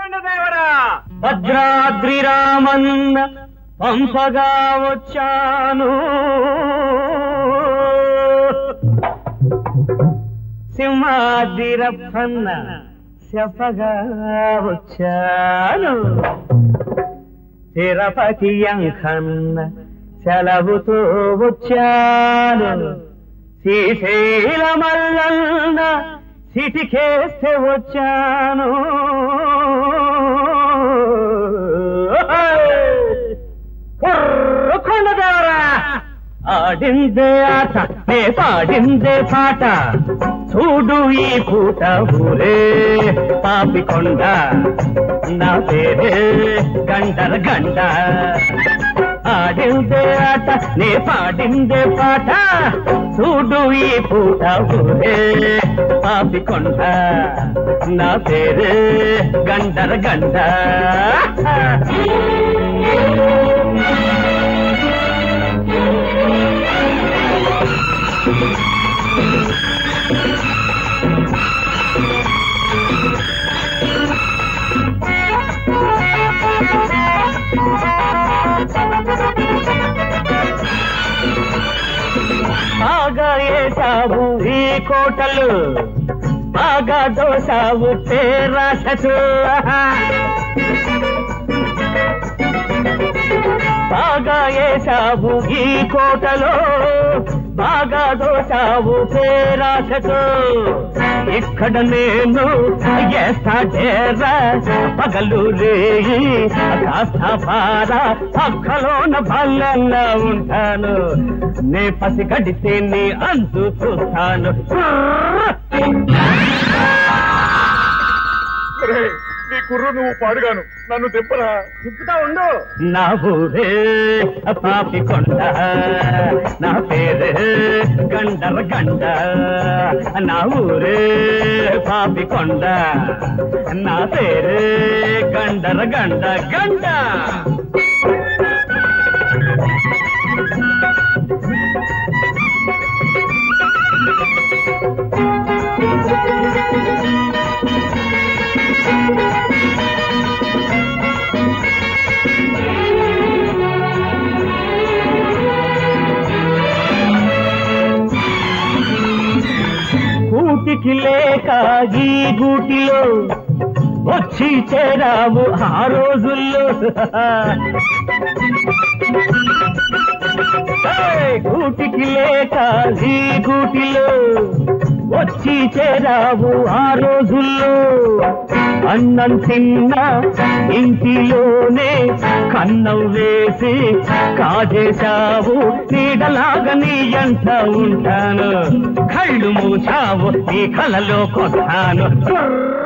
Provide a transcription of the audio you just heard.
కొండదేవరా భద్రాద్రి రామన్న పంపగా వచ్చాను సింహాదిరప్పన్న చెప్పగా వచ్చాను తిరుపతి అంకన్న సెలవుతో వచ్చాను శ్రీశైల మల్లన్న సిటికేస్తే వచ్చాను కొండదేవరా ఆడిందే ఆట నే పాడిందే పాట చూడు ఈ పూట ఊరే పాపికొండ నా పేరే గండర గండ ఆడిందే ఆట నే పాడిందే పాట చూడు ఈ పూట ఊరే పాపికొండ నా పేరే గండర గండ బాగా వేసావు ఈ కోటలు బాగా దోసావు పేరాశసు బాగా వేసావు ఈ కోటలో బాగా దోసావు పేరాశతో ఇక్కడ నేను ఎస్తా డేరా పగలు రేయి కాస్త పార పక్కలోన భల్లెల్లా ఉంటాను నే పసి గడితే నీ అంతు చూస్తాను ఒరేయ్, నీ కుర్రు నువ్వు పాడుగాను నన్ను దింపరా దింపుతా ఉండు నా ఊరే పాపి కొండ నా పేరే గండర గండ నా ఊరే పాపి కొండ నా పేరే గండర గండ గండ కూటికి లేక ఈ గూటిలో వచ్చి చేరావు ఆ రోజుల్లో ఏయ్, కూటికి లేక ఈ గూటిలో వచ్చి చేరావు ఆ రోజుల్లో అన్నం తిన్నా ఇంటిలోనే కన్నం వేసి కాజేశావు నీడలాగా నీ ఎంట ఉంటాను కళ్ళు మూచావు నీ కలలో కొట్టాను